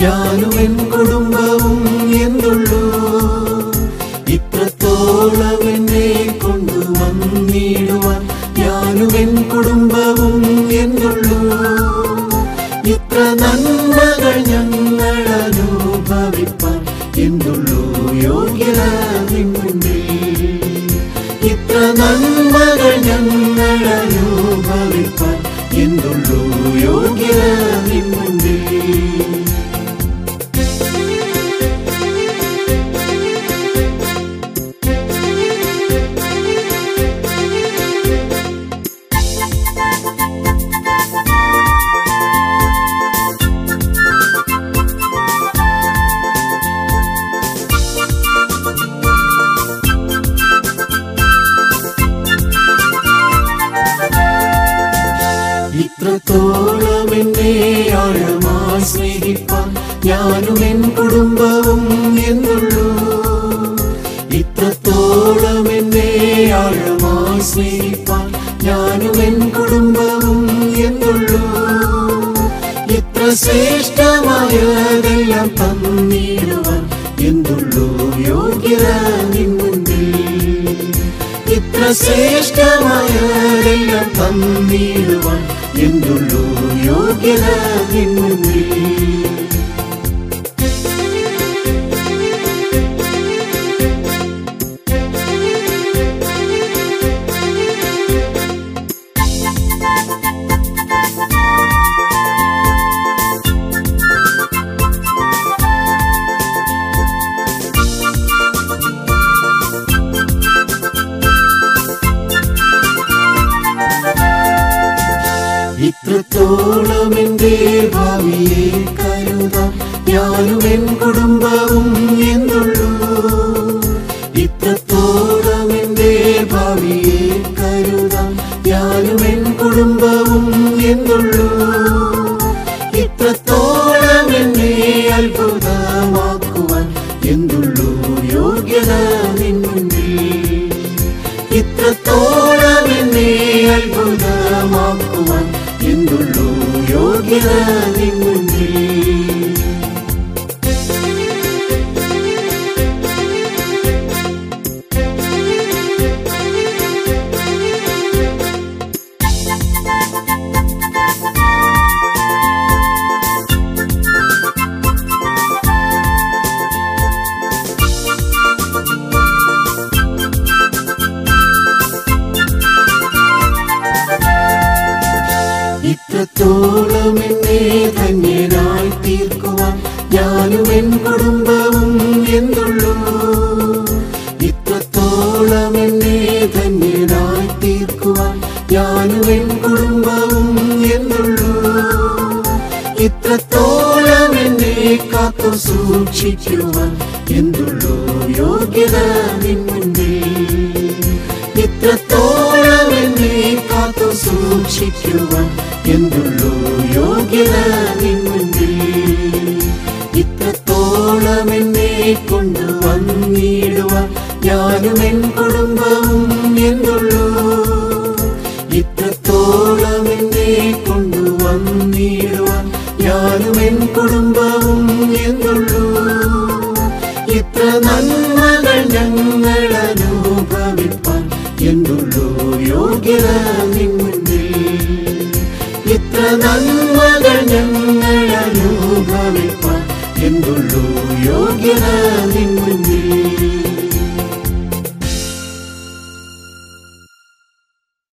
ഞാനും എൻ കുടുംബവും എന്തുള്ളൂ ഇത്രത്തോളം എന്നെ കൊണ്ടുവന്നിടുവാൻ ഞാനും എൻ കുടുംബവും എന്തുള്ളൂ ഇത്ര നന്മകൾ ഞങ്ങൾ അനുഭവിപ്പാൻ എന്തുള്ളൂ യോഗ്യത നിന്നുണ്ടിൽ ഇത്ര നന്മകൾ ഞങ്ങൾ അനുഭവിപ്പാൻ എന്തുള്ളൂ യോഗ്യത നിന്നുണ്ടിൽ ഇത്രത്തോളം എന്നെ ആഴമായി സ്നേഹിപ്പാൻ ഞാനും എൻ കുടുംബവും എന്നുള്ളൂ ഇത്രത്തോളം എന്നെ ആഴമായി സ്നേഹിപ്പാൻ ഞാനും എൻ കുടുംബവും എന്നുള്ളൂ ഇത്ര ശ്രേഷ്ഠമായതെല്ലാം തന്നിടുവാൻ എന്തുള്ളൂ യോഗ്യത നിന്നുണ്ടിൽ ഇത്ര ശ്രേഷ്ഠമായതെല്ലാം തന്നിടുവാൻ എന്തുള്ളൂ യോഗ്യത നിന്നുണ്ടിൽ ഇത്രത്തോളം എന്റെ ഭാവിയെ കരുതാൻ ഞാനും എൻ കുടുംബവും എന്നുള്ളൂ ഇത്രത്തോളം എന്റെ ഭാവിയെ കരുതാൻ ഞാനും എൻ കുടുംബവും എന്നുള്ളൂ ഇത്രത്തോളം എന്നെ അത്ഭുതമാക്കുവാൻ എന്തുള്ളൂ യോഗ്യത നിന്നുണ്ടിൽ ഇത്രത്തോളം എന്നെ അത്ഭുതമാക്കുവാൻ എന്തുള്ളൂ യോഗ്യത നിന്നുണ്ടിൽ ഇത്രത്തോളം എന്നെ ധന്യനായി തീർക്കുവാൻ ഞാനും എൻ കുടുംബവും എന്തുള്ളൂ ഇത്രത്തോളം എന്നെ ധന്യനായി തീർക്കുവാൻ ഞാനും എൻ കുടുംബവും എന്തുള്ളൂ ഇത്രത്തോളം എന്നെ കാത്തു സൂക്ഷിക്കുവാൻ എന്തുള്ളൂ യോഗ്യത നിന്നുണ്ടിൽ ഇത്രത്തോളം എന്നെ കാത്തു സൂക്ഷിക്കുവാൻ എന്തുള്ളൂ യോഗ്യത നിന്നുണ്ടിൽ ഇത്രത്തോളം എന്നെ കൊണ്ടുവന്നിടുവാൻ ഞാനും എൻ കുടുംബവും എന്തുള്ളൂ ഇത്രത്തോളം എന്നെ കൊണ്ടുവന്നിടുവാൻ ഞാനും എൻ കുടുംബവും എന്തുള്ളൂ ഇത്ര നന്മകൾ ഞങ്ങൾ അനുഭവിപ്പാൻ എന്തുള്ളൂ യോഗ്യത നിന്നുണ്ടിൽ ഇത്ര നന്മകൾ ഞങ്ങൾ അനുഭവിപ്പാൻ എന്തുള്ളൂ യോഗ്യത